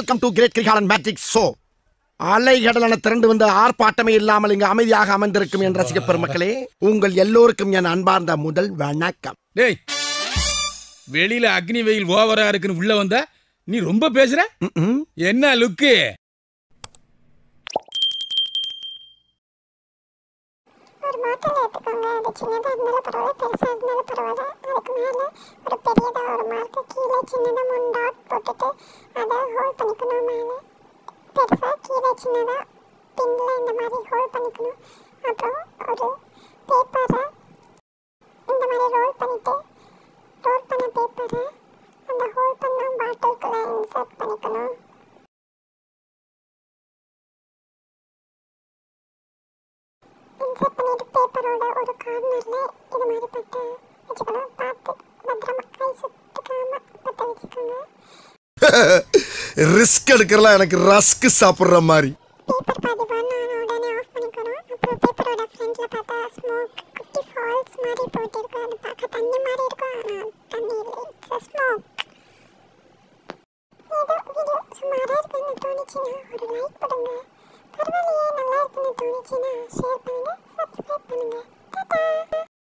Welcome to great Kirikalan magic show அலைகடலான திரண்டு வந்து ஆர்ப்பாட்டமே இல்லாமல் இங்கு அமைதியாக அமர்ந்திருக்கும் என் ரசிக பெருமக்களே உங்கள் எல்லோருக்கும் என் அன்பார்ந்த முதல் வணக்கம் டேய் வெளியில அக்னி வெயில் ஓவரா இருக்குன்னு உள்ள வந்த நீ ரொம்ப பேசுற ம்ம். என்ன லுக்கு ஒரு பாட்டில் எடுத்துக்கோங்க அது சின்னதாக இருந்தாலும் பரவாயில்ல பெருசாக இருந்தாலும் பரவாயில்ல அதுக்கு மேலே ஒரு பெரியதாக ஒரு மார்க்கு கீழே சின்னதாக ஒன் டாட் போட்டுட்டு அதை ஹோல்ட் பண்ணிக்கணும் மேலே பெருசாக கீழே சின்னதாக பின்னில் இந்த மாதிரி ஹோல்ட் பண்ணிக்கணும் அப்புறம் ஒரு பேப்பரை இந்த மாதிரி ரோல் பண்ணிவிட்டு ரோல் பண்ண பேப்பரை அந்த ஹோல்ட் பண்ண பாட்டிலுக்குள்ளே இன்சர்ட் பண்ணிக்கணும் இன்சர்ட் பண்ணிட்டு பேப்பரோட ஒரு கார்னர்ல இது மாதிரி பட்டு வச்சுக்கணும் பார்த்து பத்திரமா கை சுட்டுக்காம பத்த வச்சுக்கோங்க ரிஸ்க் எடுக்கிறலாம் எனக்கு ரஸ்க் சாப்பிடுற மாதிரி பேப்பர் பாதி பர்ன் ஆன உடனே ஆஃப் பண்ணிக்கணும் அப்புறம் பேப்பரோட ஃப்ரண்ட்ல பார்த்தா ஸ்மோக் குட்டி ஃபால்ஸ் மாதிரி போயிட்டு இருக்கும் அது பார்க்க தண்ணி மாதிரி இருக்கும் ஆனால் தண்ணி இல்லை இட்ஸ் ஸ்மோக் ஏதோ வீடியோ சுமாராக இருக்குன்னு தோணுச்சுன்னா ஒரு லைக் பண்ணுங்க பரவாயில்லையே நல்லா இருக்குன்னு தோணுச்சுன்னா ஷேர் பண்ணுங்க சப்ஸ்கிரைப் பண்ணுங்க டாடா